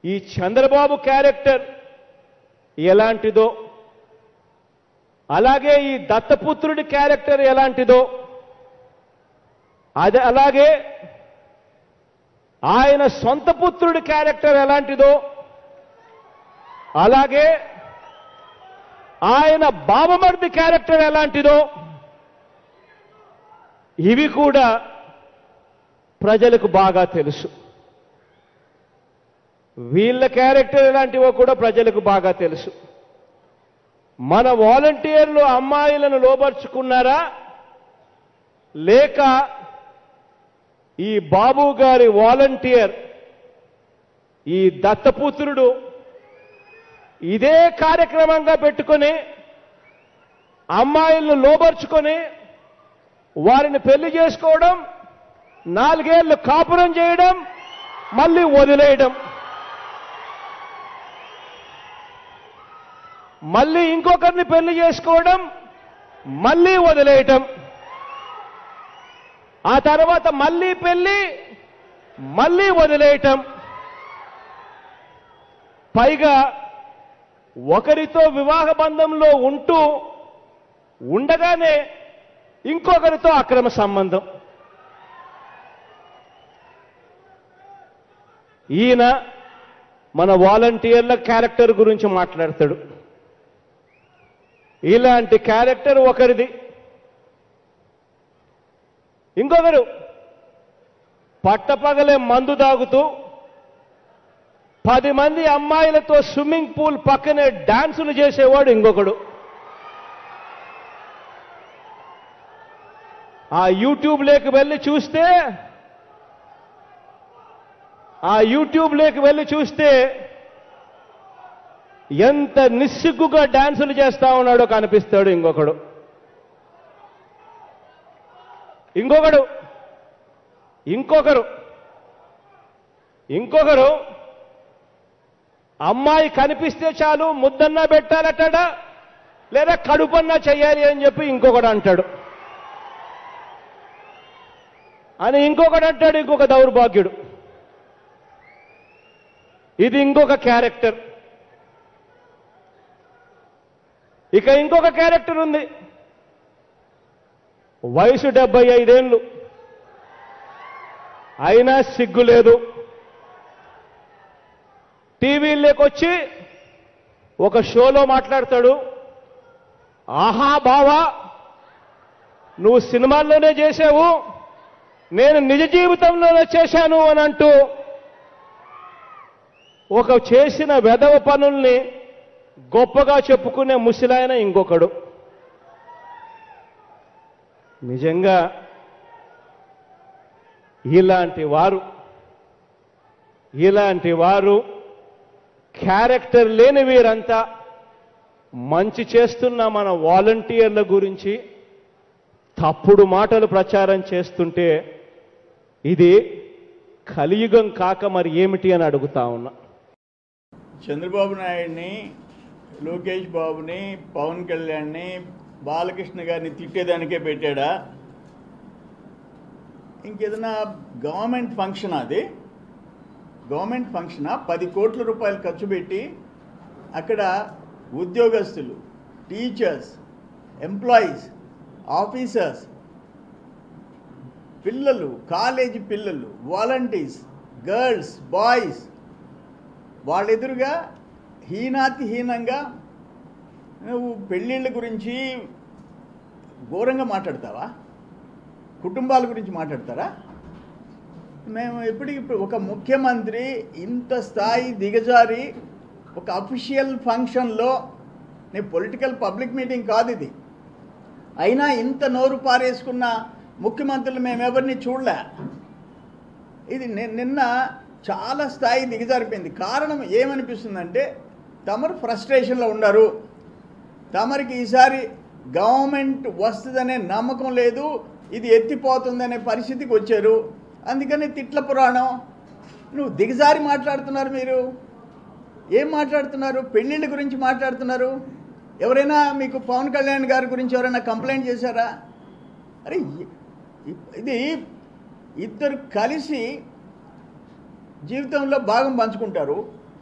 ఈ చంద్రబాబు క్యారెక్టర్ ఎలాంటిదో అలాగే ఈ దత్తపుత్రుడి క్యారెక్టర్ ఎలాంటిదో అదే అలాగే ఆయన సొంత పుత్రుడి క్యారెక్టర్ ఎలాంటిదో అలాగే ఆయన బాబమర్ది క్యారెక్టర్ ఎలాంటిదో ఇవి కూడా ప్రజలకు బాగా తెలుసు వీళ్ళ క్యారెక్టర్ ఎలాంటివో కూడా ప్రజలకు బాగా తెలుసు మన వాలంటీర్లు అమ్మాయిలను లోబర్చుకున్నారా లేక ఈ బాబు గారి వాలంటీర్ ఈ దత్తపుత్రుడు ఇదే కార్యక్రమంగా పెట్టుకొని అమ్మాయిలను లోబర్చుకొని వారిని పెళ్లి చేసుకోవడం నాలుగేళ్లు కాపురం చేయడం మళ్ళీ వదిలేయడం మళ్ళీ ఇంకొకరిని పెళ్లి చేసుకోవడం మళ్ళీ వదిలేయటం ఆ తర్వాత మళ్ళీ పెళ్లి మళ్ళీ వదిలేయటం పైగా ఒకరితో వివాహ బంధంలో ఉంటూ ఉండగానే ఇంకొకరితో అక్రమ సంబంధం ఈయన మన వాలంటీర్ల క్యారెక్టర్ గురించి మాట్లాడతాడు ఇలాంటి క్యారెక్టర్ ఒకరిది ఇంకొకరు పట్టపగలే మందు తాగుతూ పది మంది అమ్మాయిలతో స్విమ్మింగ్ పూల్ పక్కనే డాన్సులు చేసేవాడు ఇంకొకడు ఆ యూట్యూబ్ లేకి వెళ్ళి చూస్తే ఆ యూట్యూబ్ లేకి వెళ్ళి చూస్తే ఎంత నిస్సిగ్గుగా డాన్సులు చేస్తా ఉన్నాడో కనిపిస్తాడు ఇంకొకడు ఇంకొకడు ఇంకొకరు ఇంకొకరు అమ్మాయి కనిపిస్తే చాలు ముద్దన్నా పెట్టాలటాడా లేదా కడుపన్నా చెయ్యాలి అని చెప్పి ఇంకొకడు అంటాడు అని ఇంకొకడు అంటాడు ఇంకొక దౌర్భాగ్యుడు ఇది ఇంకొక క్యారెక్టర్ ఇక ఇంకొక క్యారెక్టర్ ఉంది వయసు డెబ్బై ఐదేళ్లు అయినా సిగ్గు లేదు టీవీలోకొచ్చి ఒక షోలో మాట్లాడతాడు ఆహా బావా నువ్వు సినిమాల్లోనే చేసావు నేను నిజ జీవితంలోనే చేశాను అని అంటూ ఒక చేసిన వెధవ పనుల్ని గొప్పగా చెప్పుకునే ముసిలాయన ఇంకొకడు నిజంగా ఇలాంటి వారు ఇలాంటి వారు క్యారెక్టర్ లేని వీరంతా మంచి చేస్తున్న మన వాలంటీర్ల గురించి తప్పుడు మాటలు ప్రచారం చేస్తుంటే ఇది కలియుగం కాక మరి ఏమిటి అని అడుగుతా ఉన్నా చంద్రబాబు నాయుడిని లోకేష్ బాబుని పవన్ కళ్యాణ్ని బాలకృష్ణ గారిని తిట్టేదానికే పెట్టాడా ఇంకేదైనా గవర్నమెంట్ ఫంక్షన్ అది గవర్నమెంట్ ఫంక్షనా పది కోట్ల రూపాయలు ఖర్చు పెట్టి అక్కడ ఉద్యోగస్తులు టీచర్స్ ఎంప్లాయీస్ ఆఫీసర్స్ పిల్లలు కాలేజీ పిల్లలు వాలంటీర్స్ గర్ల్స్ బాయ్స్ వాళ్ళెదురుగా హీనాతి హీనంగా నువ్వు పెళ్ళిళ్ళ గురించి ఘోరంగా మాట్లాడతావా కుటుంబాల గురించి మాట్లాడతారా మేము ఎప్పటికిప్పుడు ఒక ముఖ్యమంత్రి ఇంత స్థాయి దిగజారి ఒక అఫీషియల్ ఫంక్షన్లో నీ పొలిటికల్ పబ్లిక్ మీటింగ్ కాదు ఇది అయినా ఇంత నోరు పారేసుకున్న ముఖ్యమంత్రులు మేము ఎవరిని చూడలే ఇది ని- నిన్న చాలా స్థాయి దిగజారిపోయింది కారణం ఏమనిపిస్తుందంటే తమరు ఫ్రస్ట్రేషన్లో ఉన్నారు తమరికి ఈసారి గవర్నమెంట్ వస్తుందనే నమ్మకం లేదు ఇది ఎత్తిపోతుందనే పరిస్థితికి వచ్చారు అందుకని తిట్ల పురాణం నువ్వు దిగజారి మాట్లాడుతున్నారు మీరు ఏం మాట్లాడుతున్నారు పెళ్ళిళ్ళ గురించి మాట్లాడుతున్నారు ఎవరైనా మీకు పవన్ కళ్యాణ్ గారి గురించి ఎవరైనా కంప్లైంట్ చేశారా అరే ఇ- ఇ- ఇది ఇద్దరు కలిసి జీవితంలో భాగం పంచుకుంటారు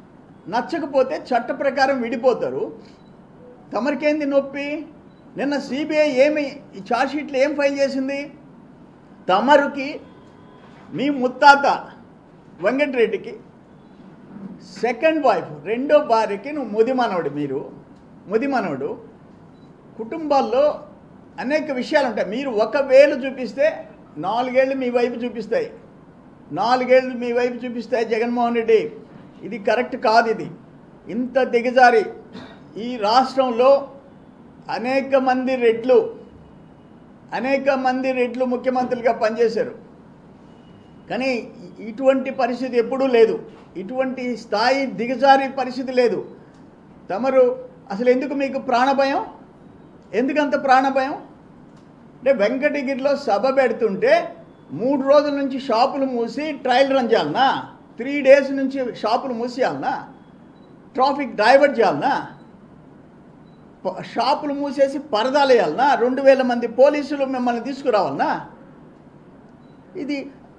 నచ్చకపోతే చట్ట ప్రకారం విడిపోతారు తమరికేంది నొప్పి నిన్న సిబిఐ ఏమి ఈ షీట్లు ఏం ఫైల్ చేసింది తమరుకి మీ ముత్తాత వెంకటరెడ్డికి సెకండ్ వైఫ్ రెండో భార్యకి నువ్వు ముదిమనవుడు మీరు ముదిమనవుడు కుటుంబాల్లో అనేక విషయాలు ఉంటాయి మీరు ఒక వేలు చూపిస్తే నాలుగేళ్ళు మీ వైపు చూపిస్తాయి నాలుగేళ్ళు మీ వైపు చూపిస్తాయి జగన్మోహన్ రెడ్డి ఇది కరెక్ట్ కాదు ఇది ఇంత దిగజారి ఈ రాష్ట్రంలో అనేక మంది రెట్లు అనేక మంది రెట్లు ముఖ్యమంత్రులుగా పనిచేశారు కానీ ఇటువంటి పరిస్థితి ఎప్పుడూ లేదు ఇటువంటి స్థాయి దిగజారి పరిస్థితి లేదు తమరు అసలు ఎందుకు మీకు ప్రాణభయం ఎందుకంత ప్రాణభయం అంటే వెంకటగిరిలో సభ పెడుతుంటే మూడు రోజుల నుంచి షాపులు మూసి ట్రయల్ రన్ చేయాలనా త్రీ డేస్ నుంచి షాపులు మూసేయాలనా ట్రాఫిక్ డైవర్ట్ చేయాలనా ప- షాపులు మూసేసి పరదాలు వేయాలనా రెండు వేల మంది పోలీసులు మిమ్మల్ని తీసుకురావాలనా ఇది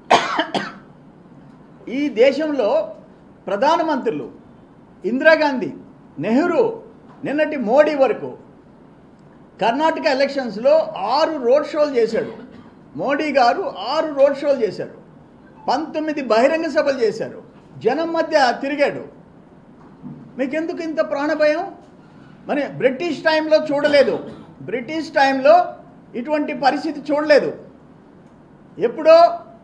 ఈ దేశంలో ప్రధానమంత్రులు ఇందిరాగాంధీ నెహ్రూ నిన్నటి మోడీ వరకు కర్ణాటక ఎలక్షన్స్లో ఆరు రోడ్ షోలు చేశాడు మోడీ గారు ఆరు రోడ్ షోలు చేశారు పంతొమ్మిది బహిరంగ సభలు చేశారు జనం మధ్య తిరిగాడు మీకెందుకు ఇంత ప్రాణభయం మరి బ్రిటిష్ టైంలో చూడలేదు బ్రిటిష్ టైంలో ఇటువంటి పరిస్థితి చూడలేదు ఎప్పుడో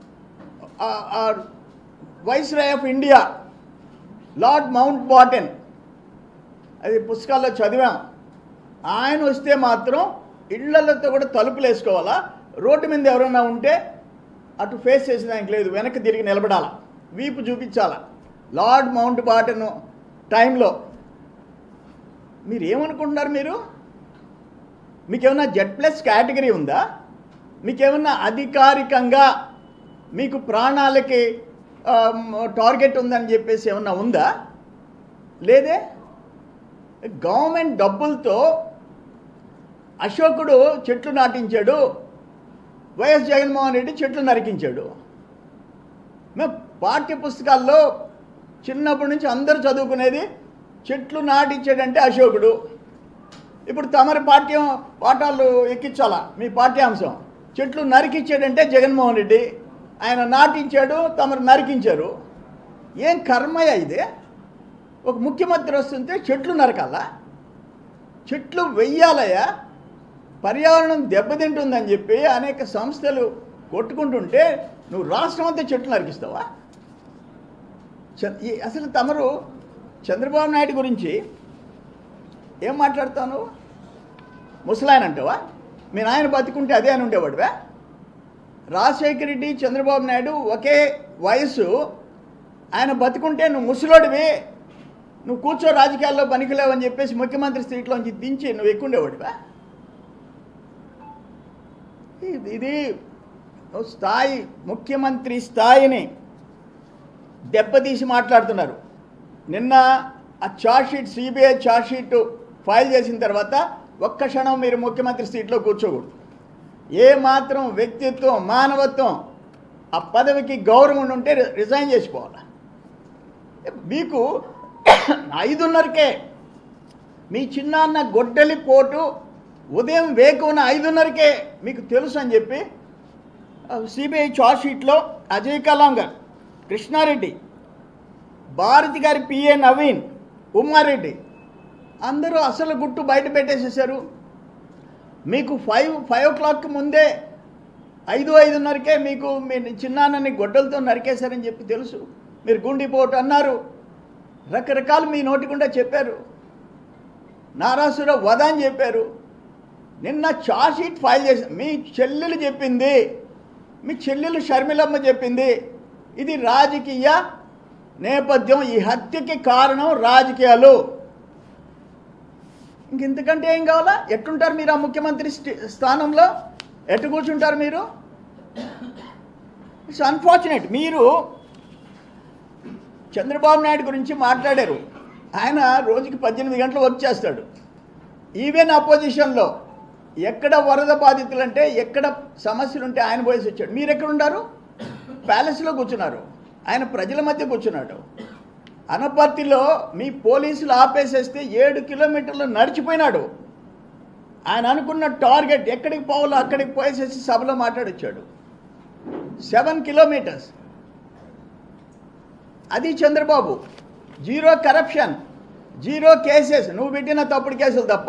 viceroy of India lord Mountbatten అది పుస్తకాల్లో చదివాం ఆయన వస్తే మాత్రం ఇళ్లతో కూడా తలుపులు వేసుకోవాలా రోడ్డు మీద ఎవరైనా ఉంటే అటు ఫేస్ చేసేదానికి లేదు వెనక్కి తిరిగి నిలబడాల వీపు చూపించాల లార్డ్ మౌంట్ బాటన్ టైంలో మీరు ఏమనుకుంటున్నారు మీరు మీకేమన్నా జెడ్ ప్లస్ కేటగిరీ ఉందా మీకేమన్నా అధికారికంగా మీకు ప్రాణాలకి టార్గెట్ ఉందని చెప్పేసి ఏమన్నా ఉందా లేదే గవర్నమెంట్ డబ్బులతో అశోకుడు చెట్లు నాటించాడు వైఎస్ జగన్మోహన్ రెడ్డి చెట్లు నరికించాడు మేము పాఠ్య పుస్తకాల్లో చిన్నప్పటి నుంచి అందరూ చదువుకునేది చెట్లు నాటించాడంటే అశోకుడు ఇప్పుడు తమరి పాఠ్యం పాఠాలు ఎక్కించాలా మీ పాఠ్యాంశం చెట్లు నరికించాడంటే జగన్మోహన్ రెడ్డి ఆయన నాటించాడు తమరు నరికించారు ఏం కర్మయ్య ఇదే ఒక ముఖ్యమంత్రి వస్తుంటే చెట్లు నరకాలా చెట్లు వెయ్యాలయ్యా పర్యావరణం దెబ్బతింటుందని చెప్పి అనేక సంస్థలు కొట్టుకుంటుంటే నువ్వు రాష్ట్రం అంతా చెట్లు నరికిస్తావా చ- ఈ- అసలు తమరు చంద్రబాబు నాయుడు గురించి ఏం మాట్లాడతావు నువ్వు ముసలాయన అంటావా మీ నాయన బతికుంటే అదే అని ఉండేవాడువా రాజశేఖర రెడ్డి చంద్రబాబు నాయుడు ఒకే వయసు ఆయన బతికుంటే నువ్వు ముసలోడివి నువ్వు కూర్చో రాజకీయాల్లో పనికిలేవని చెప్పేసి ముఖ్యమంత్రి సీట్లోంచి దించి నువ్వు ఎక్కుండేవాడివా ఇది- ఇది ఓ స్థాయి ముఖ్యమంత్రి స్థాయిని దెబ్బతీసి మాట్లాడుతున్నారు నిన్న ఆ షీట్ సిబిఐ షీట్ ఫైల్ చేసిన తర్వాత ఒక్క క్షణం మీరు ముఖ్యమంత్రి సీట్లో కూర్చోకూడదు ఏ మాత్రం వ్యక్తిత్వం మానవత్వం ఆ పదవికి గౌరవం ఉంటే రి- రిజైన్ చేసిపోవాలి మీకు ఐదున్నరకే మీ చిన్నాన్న గొడ్డలి పోటు ఉదయం వేకువన ఐదున్నరకే మీకు తెలుసు అని చెప్పి సిబిఐ షీట్లో అజయ్ కలాం గారు కృష్ణారెడ్డి భారతి గారి పిఏ నవీన్ ఉమ్మారెడ్డి అందరూ అసలు గుట్టు బయట పెట్టేసేసారు మీకు ఫైవ్ ఫైవ్ ఓ క్లాక్ ముందే ఐదు ఐదున్నరకే మీకు మీ చిన్నాన్నని గొడ్డలతో నరికేశారని చెప్పి తెలుసు మీరు గుండిపోటు అన్నారు రకరకాలు మీ నోటి గుండా చెప్పారు నారాసుర వధ అని చెప్పారు నిన్న షీట్ ఫైల్ చేసి మీ చెల్లెలు చెప్పింది మీ చెల్లెలు షర్మిలమ్మ చెప్పింది ఇది రాజకీయ నేపథ్యం ఈ హత్యకి కారణం రాజకీయాలు ఇంక ఇంతకంటే ఏం కావాలా ఎట్టుంటారు మీరు ఆ ముఖ్యమంత్రి స్టి- స్థానంలో ఎట్టు కూర్చుంటారు మీరు ఇట్స్ అన్ఫార్చునేట్ మీరు చంద్రబాబు నాయుడు గురించి మాట్లాడారు ఆయన రోజుకి పద్దెనిమిది గంటలు వర్క్ చేస్తాడు ఈవెన్ అపోజిషన్లో ఎక్కడ వరద బాధితులు అంటే ఎక్కడ సమస్యలు ఉంటే ఆయన పోయేసి వచ్చాడు మీరు ఎక్కడ ఉన్నారు ప్యాలెస్లో కూర్చున్నారు ఆయన ప్రజల మధ్య కూర్చున్నాడు అనపర్తిలో మీ పోలీసులు ఆపేసేస్తే ఏడు కిలోమీటర్లు నడిచిపోయినాడు ఆయన అనుకున్న టార్గెట్ ఎక్కడికి పోవాలో అక్కడికి పోయేసేసి సభలో మాట్లాడొచ్చాడు సెవెన్ కిలోమీటర్స్ అది Chandrababu zero corruption zero cases నువ్వు పెట్టిన తప్పుడు కేసులు తప్ప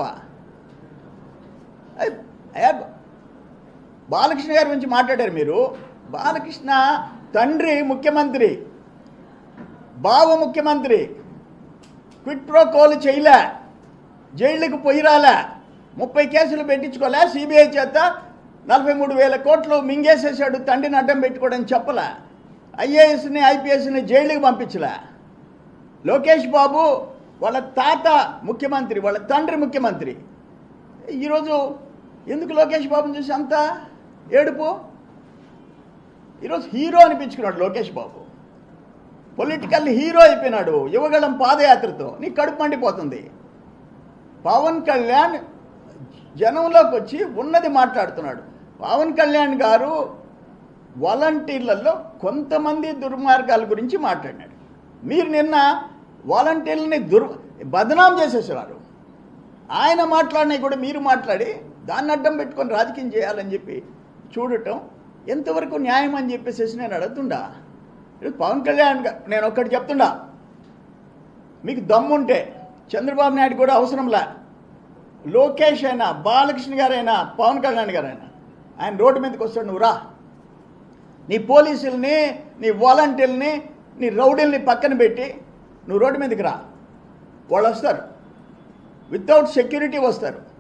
అయ్, అయ్యా, బాలకృష్ణ గారి గురించి మాట్లాడారు మీరు బాలకృష్ణ తండ్రి ముఖ్యమంత్రి బావ ముఖ్యమంత్రి క్విట్ ప్రో కోలు చేయలే జైళ్ళకి పోయి రాలే ముప్పై కేసులు పెట్టించుకోలే సిబిఐ చేత నలభై మూడు వేల కోట్లు మింగేసేసాడు తండ్రిని అడ్డం పెట్టుకోవడం చెప్పలే ఐఏఎస్ని ఐపీఎస్ని జైలుకి పంపించలే లోకేష్ బాబు వాళ్ళ తాత ముఖ్యమంత్రి వాళ్ళ తండ్రి ముఖ్యమంత్రి ఈరోజు ఎందుకు లోకేష్ బాబుని చూసి అంత ఏడుపు ఈరోజు హీరో అనిపించుకున్నాడు లోకేష్ బాబు పొలిటికల్ హీరో అయిపోయినాడు యువగళం పాదయాత్రతో నీ కడుపు మండిపోతుంది పవన్ కళ్యాణ్ జనంలోకి వచ్చి ఉన్నది మాట్లాడుతున్నాడు పవన్ కళ్యాణ్ గారు వాలంటీర్లలో కొంతమంది దుర్మార్గాల గురించి మాట్లాడినాడు మీరు నిన్న వాలంటీర్లని దుర్ బదనాం చేసేసారు ఆయన మాట్లాడినవి కూడా మీరు మాట్లాడి దాన్ని అడ్డం పెట్టుకొని రాజకీయం చేయాలని చెప్పి చూడటం ఎంతవరకు న్యాయం అని చెప్పేసి నేను అడుగుతుండా ఇప్పుడు పవన్ కళ్యాణ్ గా- నేను ఒక్కటి చెప్తుండా మీకు దమ్ముంటే చంద్రబాబు నాయుడు కూడా అవసరంలా లోకేష్ అయినా బాలకృష్ణ గారైనా పవన్ కళ్యాణ్ గారైనా ఆయన రోడ్డు మీదకి వస్తాడు నువ్వు రా నీ పోలీసుల్ని నీ వాలంటీర్ని నీ రౌడీల్ని పక్కన పెట్టి నువ్వు రోడ్డు మీదకి రా వాళ్ళు వస్తారు వితౌట్ సెక్యూరిటీ వస్తారు